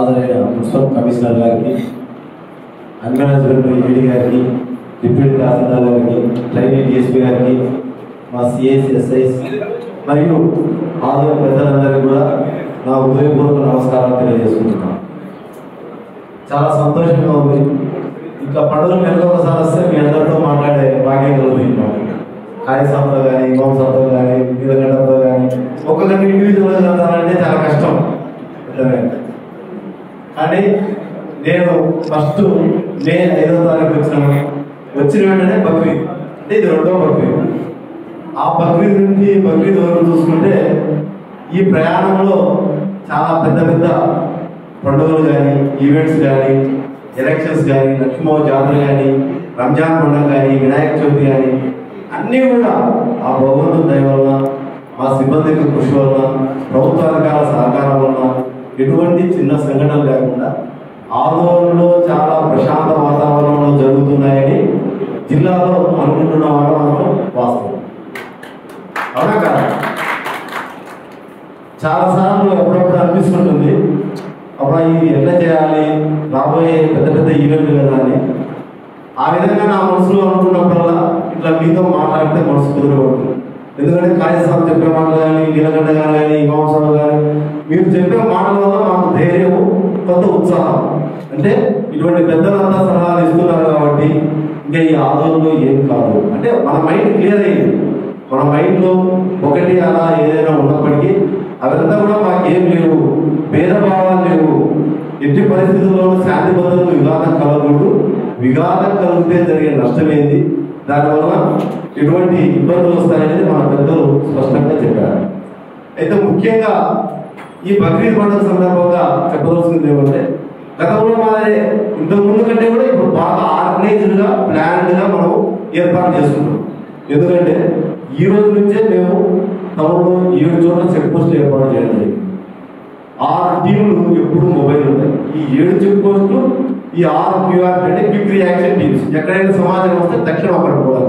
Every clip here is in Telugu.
హాజరైన మున్సిపల్ కమిషనర్ గారికి అన్వర్ హస్బెండరీ ఏడీ గారికి డిప్యూటీ తహసీల్దార్ గారికి ట్రైనీ డిఎస్పీ గారికి మా సిఎస్ ఎస్ఐస్ మరియు హాజరైన పెద్దలందరికీ కూడా నా హృదయపూర్వక నమస్కారాలు తెలియజేసుకుంటున్నాను చాలా సంతోషంగా ఉంది ఇంకా పండుగలు నెలకు ఒకసారి వస్తే మీ అందరితో మాట్లాడే భాగ్యం కలుగుతున్నాం కాయసంతో కానీ మాంసంతో కానీ నీలగడ్డతో కానీ ఒక్కొక్కటి ఇండివిజువల్గా చదువుతానంటే చాలా కష్టం నిజమే. కానీ నేను ఫస్ట్ మే ఐదో తారీఖు వచ్చిన వచ్చిన వెంటనే బక్రీద్ అంటే ఇది రెండో బక్రీద్ ఆ బక్రీద్ నుంచి బక్రీద్ వరకు చూసుకుంటే ఈ ప్రయాణంలో చాలా పెద్ద పెద్ద పండుగలు కానీ ఈవెంట్స్ కానీ ఎలక్షన్స్ కానీ లక్ష్మో జాతర కానీ రంజాన్ పండుగ కానీ వినాయక చవితి కానీ అన్నీ కూడా ఆ భగవంతుని దయ వలన మా సిబ్బంది యొక్క కృషి వలన ప్రభుత్వాధికారుల సహకారం వలన ఎటువంటి చిన్న సంఘటనలు లేకుండా ఆందోళనలో చాలా ప్రశాంత వాతావరణంలో జరుగుతున్నాయని జిల్లాలో అనుకుంటున్న మాట మాత్రం వాస్తవం అవునా కదా చాలా సార్లు ఎప్పుడప్పుడు అనిపిస్తుంటుంది అప్పుడు ఇది ఎట్లా చేయాలి రాబోయే పెద్ద పెద్ద ఈవెంట్లు కదా అని ఆ విధంగా నా మనసులో అనుకున్నప్పుడల్లా ఇట్లా మీతో మాట్లాడితే మనసు కుదరబడుతుంది ఎందుకంటే కాళేశ్వరం చెప్పే మాటలు కానీ నీలగడ్డ కానీ మాంసం కానీ మీరు చెప్పే మాటల వల్ల మాకు ధైర్యం కొంత ఉత్సాహం అంటే ఇటువంటి పెద్దలంతా సలహాలు ఇస్తున్నారు కాబట్టి ఇంకా ఈ ఆందోళనలో ఏం కాదు అంటే మన మైండ్ క్లియర్ అయ్యింది మన మైండ్లో ఒకటి అలా ఏదైనా ఉన్నప్పటికీ అవంతా కూడా మాకేం లేవు భేదభావాలు లేవు ఎట్టి పరిస్థితుల్లోనూ శాంతి భద్రతలు వివాదం కలగకూడదు వివాదం కలిగితే జరిగే నష్టం ఏంది దానివల్ల ఎటువంటి ఇబ్బందులు వస్తాయనేది మన పెద్దలు స్పష్టంగా చెప్పారు అయితే ముఖ్యంగా ఈ బక్రీద్ పండుగ సందర్భంగా చెప్పదలసింది ఏమంటే గతంలో మాదిరే ఇంతకు ముందు కంటే కూడా ఇప్పుడు బాగా ఆర్గనైజ్డ్ గా ప్లాన్డ్ గా మనం ఏర్పాటు చేసుకుంటాం ఎందుకంటే ఈ రోజు నుంచే మేము టౌన్లో ఏడు చోట్ల చెక్ పోస్టులు ఏర్పాటు చేయాలి ఆరు టీంలు ఎప్పుడు మొబైల్ ఉంటాయి ఈ ఏడు చెక్ పోస్టులు ఈ ఆరు క్యూఆర్ అంటే క్విక్ రియాక్షన్ టీమ్స్ ఎక్కడైనా సమాచారం వస్తే తక్షణం అక్కడ పోవాలి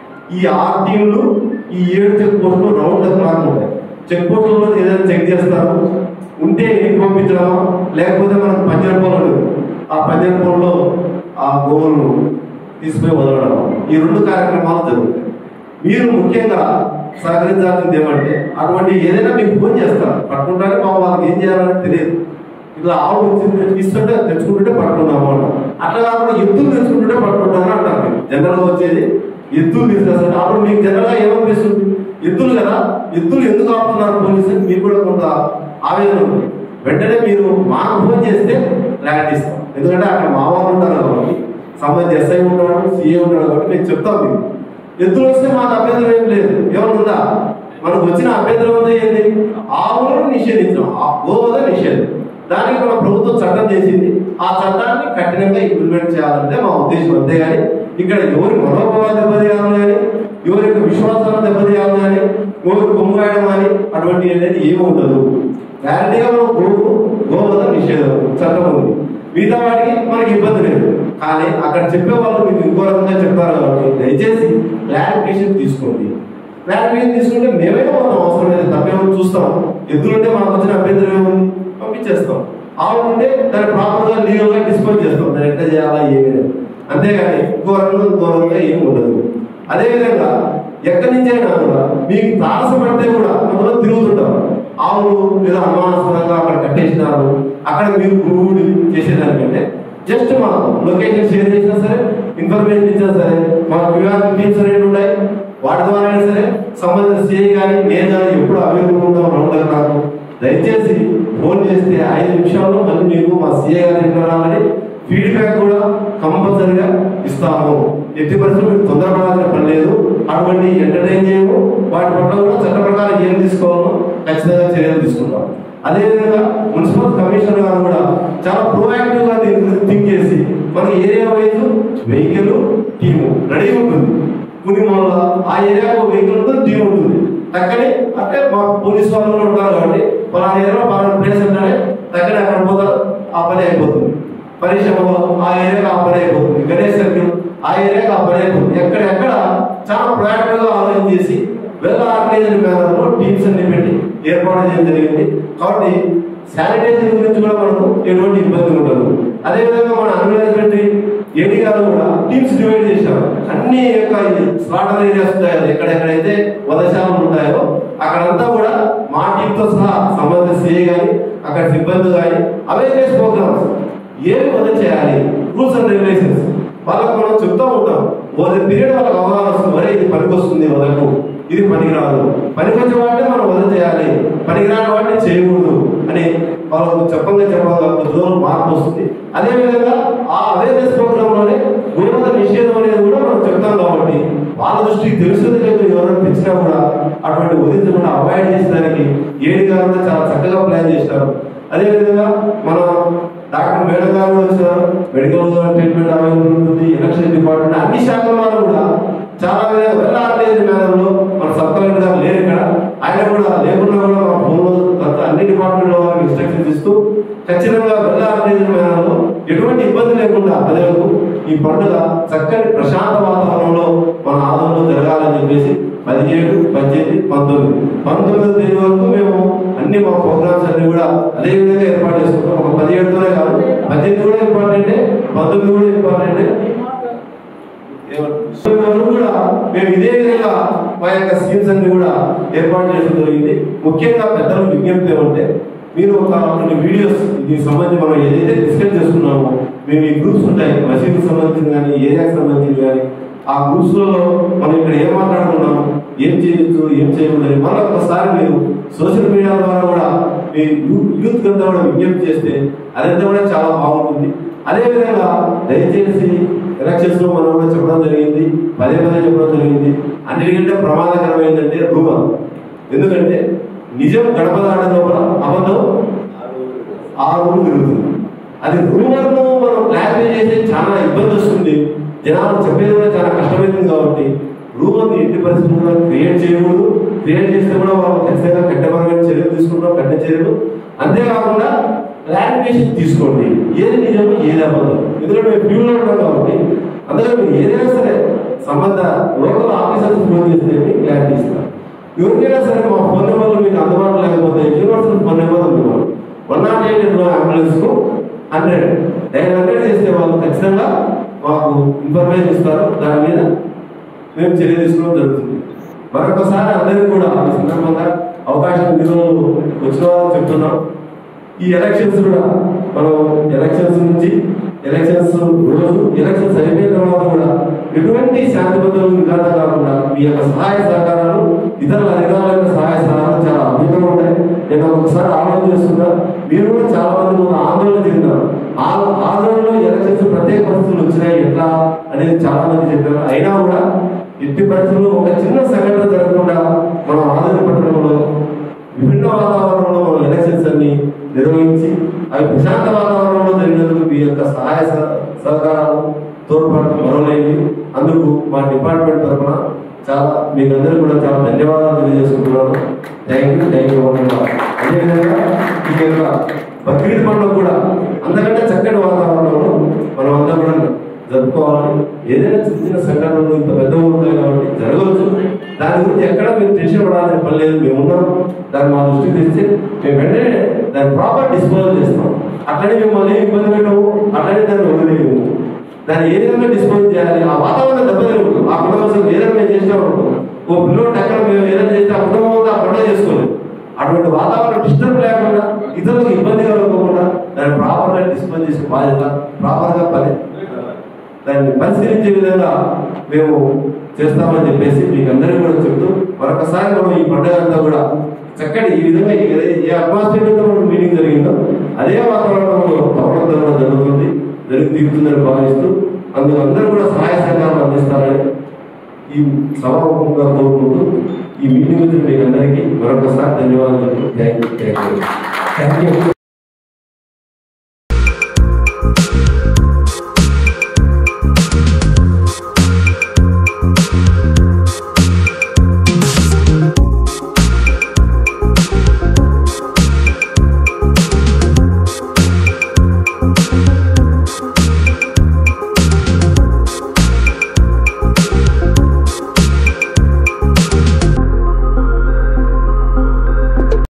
ఈ ఆరు టీంలు ఈ ఏడు చెక్ పోస్టులు రౌండ్ ద క్లాక్ ఉంటాయి చెక్ పోస్టులలో ఏదైనా చెక్ చేస్తారు ఉంటే ఇంటికి పంపించడం లేకపోతే మనకు పంజర పొలం ఆ పంజర పొలంలో ఆ గోవులను తీసుకుపోయి వదలడం ఈ రెండు కార్యక్రమాలు జరుగుతాయి మీరు ముఖ్యంగా సహకరించాల్సింది ఏమంటే అటువంటి ఏదైనా మీకు ఫోన్ చేస్తారు పట్టుకుంటానే మా వాళ్ళకి ఏం చేయాలని తెలియదు ఇట్లా ఆవు వచ్చింది ఇస్తుంటే తెచ్చుకుంటుంటే పట్టుకున్నాము అంటారు అట్లా కాకుండా ఎత్తులు తెచ్చుకుంటుంటే పట్టుకుంటామని అంటారు మీరు జనరల్గా వచ్చేది ఎత్తులు తీసుకొస్తారు అప్పుడు మీకు జనరల్గా ఏమనిపిస్తుంది ఎత్తులు కదా ఎత్తులు ఎందుకు ఆపుతున్నారు పోలీసులు మీకు కూడా కొంత ఆవేదన ఉంది వెంటనే మీరు మాకు ఫోన్ చేస్తే ల్యాండ్ ఇస్తాం ఎందుకంటే అక్కడ మా వాళ్ళు ఉంటారు కాబట్టి సంబంధించి ఎస్ఐ ఉంటాడు సిఏ ఉంటాడు కాబట్టి మేము చెప్తాం మీకు ఎత్తులు వస్తే మాకు అభ్యంతరం ఏం లేదు ఏమన్నా ఉందా మనకు వచ్చిన అభ్యంతరం ఉంది ఏంటి ఆవులను నిషేధించడం ఆ గోవద నిషేధం దానికి మన ప్రభుత్వం చట్టం చేసింది ఆ చట్టాన్ని కఠినంగా ఇంప్లిమెంట్ చేయాలంటే మా ఉద్దేశం అంతేగాని ఇక్కడ ఎవరి మనోభావాలు దెబ్బతీయాలని కానీ ఎవరి యొక్క విశ్వాసాలను దెబ్బతీయాలని కానీ ఎవరి కొమ్ముగాయడం కానీ అటువంటి అనేది ఏమి ఉండదు గ్యారంటీగా మనం గోవు గోవద నిషేధం చట్టం ఉంది మిగతా వాటికి మనకి ఇబ్బంది లేదు కానీ అక్కడ చెప్పే వాళ్ళు మీకు ఇంకో రకంగా చెప్తారు కాబట్టి దయచేసి క్లారిఫికేషన్ తీసుకోండి క్లారిఫికేషన్ తీసుకుంటే మేమైనా మనం అవసరం లేదు తప్పేమో చూస్తాం ఎద్దులుంటే మనకు వచ్చిన అభ్యంతరం ఏముంది పంపించేస్తాం ఆవులు ఉంటే దాన్ని ప్రాపర్గా లీగల్గా డిస్పోజ్ చేస్తాం దాన్ని ఎట్లా చేయాలా ఏమీ లేదు అంతేగాని ఇంకో రకంగా ఇంకో రకంగా ఏమి ఉండదు అదేవిధంగా ఎక్కడి నుంచి అయినా కూడా మీకు తారసపడితే కూడా అందులో తిరుగుతుంటారు ఆవులు లేదా అనుమానాస్పదంగా అక్కడ కట్టేసినారు అక్కడ మీరు గురువుడి చేసేదానికంటే జస్ట్ మనం లొకేషన్ షేర్ చేసినా సరే ఇన్ఫర్మేషన్ ఇచ్చినా సరే మన వివాహ టీమ్స్ అనేవి ఉన్నాయి వాటి ద్వారా అయినా సరే సంబంధిత సిఐ కానీ నేను కానీ ఎప్పుడు అవైలబుల్ ఉంటాం రౌండ్ నాకు దయచేసి ఫోన్ చేస్తే ఐదు నిమిషాల్లో మళ్ళీ మీకు మా సిఐ గారి ఇంట్లో రావాలని ఫీడ్బ్యాక్ కూడా కంపల్సరిగా ఇస్తాము ఎట్టి పరిస్థితులు మీరు తొందరపడాల్సిన పని లేదు అటువంటి ఎంటర్టైన్ చేయము వాటి పట్ల కూడా చట్ట ప్రకారం ఏం తీసుకోవాలో ఖచ్చితంగా చర్యలు తీసుకుంటాం అదేవిధంగా మున్సిపల్ కమిషనర్ గారు కూడా చాలా ప్రోయాక్టివ్ గా దీని గురించి థింక్ చేసి మనకి area wise vehicle team ready ఉంటుంది పునిమల్ల ఆ ఏరియాకు వెహికల్ ఉంటుంది టీం ఉంటుంది అక్కడే అంటే మా పోలీస్ వాళ్ళు కూడా ఉంటారు కాబట్టి పలానా ఏరియాలో పలానా ప్లేస్ అంటానే దగ్గర అక్కడ పోతారు ఆ పని అయిపోతుంది పరిశ్రమలో ఆ ఏరియాకి ఆ పని అయిపోతుంది గణేష్ సర్కిల్ ఆ ఏరియాకి ఆ పని అయిపోతుంది ఎక్కడెక్కడ చాలా ప్రయాక్టివ్ గా ఆలోచన చేసి వెల్ ఆర్గనైజ్డ్ మేనర్ లో టీమ్స్ అన్ని పెట్టి ఏర్పాటు చేయడం జరిగింది కాబట్టి శానిటైజర్ గురించి కూడా మనకు ఎటువంటి ఇబ్బంది ఉండదు అదేవిధంగా మన అన్వైజ్మెంట్ ఏడి గారు కూడా టీమ్స్ డివైడ్ చేశారు అన్ని యొక్క స్లాటర్ ఏరియాస్ ఉంటాయి కదా, ఎక్కడెక్కడైతే వదశాలలు ఉంటాయో అక్కడంతా కూడా మా టీంతో సహా సంబంధిత సిఏ కానీ అక్కడ సిబ్బంది కానీ అవేర్నెస్ ప్రోగ్రామ్స్ ఏమి వద చేయాలి రూల్స్ అండ్ రెగ్యులేషన్స్ వాళ్ళకు మనం చెప్తూ ఉంటాం ఒక పీరియడ్ వాళ్ళకి అవగాహన వస్తుంది వరే ఇది పనికి వస్తుంది వదలకు ఇది పనికిరాదు పనికొచ్చే వాటిని మనం వద చేయాలి పనికిరాని వాటిని చేయకూడదు అని వాళ్ళకు చెప్పంగా చెప్పగా కొద్ది రోజులు మార్పు వస్తుంది అదేవిధంగా ఆ అవేర్నెస్ ప్రోగ్రామ్ లోనే గుణమత నిషేధం అనేది కూడా మనం చెప్తాం కాబట్టి వాళ్ళ దృష్టికి తెలుస్తుంది లేదు ఎవరైనా తెచ్చినా కూడా అటువంటి వదిలించకుండా అవాయిడ్ చేసేదానికి ఏడు గారు కూడా చాలా చక్కగా ప్లాన్ చేశారు అదేవిధంగా మన డాక్టర్ మేడం గారు కూడా వచ్చారు మెడికల్ ట్రీట్మెంట్ అవైలబుల్ ఉంటుంది ఎలక్షన్ డిపార్ట్మెంట్ అన్ని శాఖల వారు కూడా చాలా వెల్ ఆర్గనైజ్డ్ మేనర్లో మన సబ్ కలెక్టర్ గారు లేరు ఇక్కడ ఆయన కూడా లేకుండా కూడా మా ఫోన్లో అంత అన్ని డిపార్ట్మెంట్ వారికి ఇన్స్ట్రక్షన్స్ ఇస్తూ ఖచ్చితంగా వెల్ ఆర్గనైజ్డ్ మేనర్లో ఎటువంటి ఇబ్బంది లేకుండా ప్రజలకు ఈ పండుగ చక్కని ప్రశాంత వాతావరణంలో మన ఆదంలో జరగాలని చెప్పేసి పదిహేడు పద్దెనిమిది పంతొమ్మిది పంతొమ్మిదో తేదీ వరకు మేము అన్ని మా ప్రోగ్రామ్స్ అన్ని కూడా అదే విధంగా ఏర్పాటు చేసుకుంటాం ఒక పదిహేడుతోనే కాదు పద్దెనిమిది కూడా ఇంపార్టెంటే పంతొమ్మిది కూడా ఇంపార్టెంటే వరకు కూడా మేము ఇదే విధంగా మా యొక్క స్కీమ్స్ అన్ని కూడా ఏర్పాటు చేయడం జరిగింది ముఖ్యంగా పెద్దలు విజ్ఞప్తి ఏమంటే మీరు ఒక కొన్ని వీడియోస్ దీనికి సంబంధించి మనం ఏదైతే డిస్కస్ చేసుకున్నామో మేము ఈ గ్రూప్స్ ఉంటాయి మసీదుకు సంబంధించి కానీ ఏరియాకి సంబంధించి కానీ ఆ గ్రూప్స్ లలో మనం ఇక్కడ ఏం మాట్లాడుకున్నాము ఏం చేయొచ్చు ఏం చేయకూడదు మళ్ళీ ఒకసారి మీరు సోషల్ మీడియా ద్వారా కూడా మీ యూత్ అంతా కూడా విజ్ఞప్తి చేస్తే అదంతా కూడా చాలా బాగుంటుంది అదేవిధంగా దయచేసి ఎలక్షన్స్ లో మనం కూడా చెప్పడం జరిగింది పదే పదే చెప్పడం జరిగింది అన్నిటికంటే ప్రమాదకరం ఏంటంటే రూమర్ ఎందుకంటే నిజం గడప దాటం లోపల అబద్ధం ఆ రూమ్ తిరుగుతుంది అది రూమర్ ను మనం క్లారిఫై చేస్తే చాలా ఇబ్బంది వస్తుంది జనాలు చెప్పేది కూడా చాలా కష్టమైంది కాబట్టి రూమర్ ని ఎట్టి పరిస్థితుల్లో క్రియేట్ చేయకూడదు క్రియేట్ చేస్తే కూడా వాళ్ళు ఖచ్చితంగా కట్టపరమైన చర్యలు తీసుకుంటాం కట్ట చర్యలు అంతేకాకుండా క్లారిఫికేషన్ తీసుకోండి ఏది నిజమో ఏది అబద్ధం ఎందుకంటే మేము ఫ్యూలో ఉంటాం కాబట్టి అందుకని మీరు ఏదైనా సరే సంబంధ లోకల్ ఆఫీసర్స్ ఫోన్ చేస్తే మీకు క్లారిటీ ఇస్తారు ఎవరికైనా సరే మా ఫోన్ నెంబర్లు మీకు అందుబాటులో లేకపోతే యూనివర్సల్ ఫోన్ నెంబర్ ఉంది మనం వన్ నాట్ ఎయిట్ అంబులెన్స్ కు హండ్రెడ్ నైన్ హండ్రెడ్ చేస్తే వాళ్ళు ఖచ్చితంగా మాకు ఇన్ఫర్మేషన్ ఇస్తారు దాని మీద మేము చర్య తీసుకోవడం జరుగుతుంది మరొకసారి అందరికీ కూడా ఈ సందర్భంగా అవకాశం ఇన్ని రోజులు వచ్చిన వాళ్ళు చెప్తున్నాం ఈ ఎలక్షన్స్ కూడా మనం ఎలక్షన్స్ నుంచి ఎలక్షన్స్ రోజు ఎలక్షన్స్ అయిపోయిన తర్వాత కూడా ఎటువంటి శాంతి భద్రతలు విఘాత కాకుండా మీ యొక్క సహాయ సహకారాలు ఇతర అధికారుల యొక్క సహాయ సహకారాలు చాలా అద్భుతంగా ఉంటాయి నేను ఒకసారి ఆలోచన చేస్తున్నా మీరు కూడా చాలా మంది మన ఆందోళన చెందారు ఆ ఆందోళనలో ఎలక్షన్స్ ప్రత్యేక పరిస్థితులు వచ్చినాయి ఎట్లా అనేది చాలా మంది చెప్పారు అయినా కూడా ఎట్టి పరిస్థితుల్లో ఒక చిన్న సంఘటన జరగకుండా మనం ఆందోళన పట్టడంలో విభిన్న వాతావరణంలో మనం ఎలక్షన్స్ అన్ని నిర్వహించి అవి ప్రశాంత వాతావరణంలో జరిగినందుకు మీ యొక్క సహాయ సహ- సహకారాలు తోడ్పాటు మరవలేని అందుకు మా డిపార్ట్మెంట్ తరఫున చాలా మీకందరూ కూడా చాలా ధన్యవాదాలు తెలియజేసుకుంటున్నాను థ్యాంక్ యూ థ్యాంక్ యూ అదేవిధంగా ఈ యొక్క బక్రీద్ పండుగ కూడా అంతకంటే చక్కటి వాతావరణంలో మనం అంతా కూడా జరుపుకోవాలి ఏదైనా చిన్న చిన్న సంఘటనలు ఇంత పెద్ద ఉంటాయి కాబట్టి జరగవచ్చు దాని గురించి ఎక్కడ మీరు టెన్షన్ పడాల్సిన పని లేదు మేము ఉన్నాం దాన్ని మా దృష్టికి తెస్తే మేము వెంటనే దాన్ని ప్రాపర్ డిస్పోజల్ చేస్తాం అట్లనే మిమ్మల్ని ఏం ఇబ్బంది పెట్టము అట్లనే దాన్ని వదిలేయము దాన్ని ఏ విధంగా డిస్పోజ్ చేయాలి ఆ వాతావరణం దెబ్బతినకూడదు ఆ కుటుంబం అసలు ఏదైనా మేము చేసినామనుకో ఓ పిల్లోడు అక్కడ మేము ఏదైనా చేస్తే ఆ కుటుంబం అంతా ఆ పండుగ చేసుకోలేదు అటువంటి వాతావరణం డిస్టర్బ్ లేకుండా ఇతరులకు ఇబ్బంది కలగకుండా దాన్ని ప్రాపర్ గా డిస్పోజ్ చేసే బాధ్యత ప్రాపర్ గా పని దాన్ని పరిశీలించే విధంగా మేము చేస్తామని చెప్పేసి మీకు అందరికీ కూడా చెప్తూ మరొకసారి మనం ఈ పండుగ అంతా కూడా చక్కటి ఈ విధంగా ఏ- ఏ అట్మాస్ఫియర్ తో మనకు మీటింగ్ జరిగిందో అదే వాతావరణంలో పవనం కూడా జరుగుతుంది జరిగి తీరుతుందని భావిస్తూ అందుకు అందరూ కూడా సహాయ సహకారాలు అందిస్తారని ఈ సభాముఖంగా కోరుకుంటూ ఈ మీటింగ్ వచ్చిన మీకు అందరికీ మరొకసారి ధన్యవాదాలు thank you thank you thank you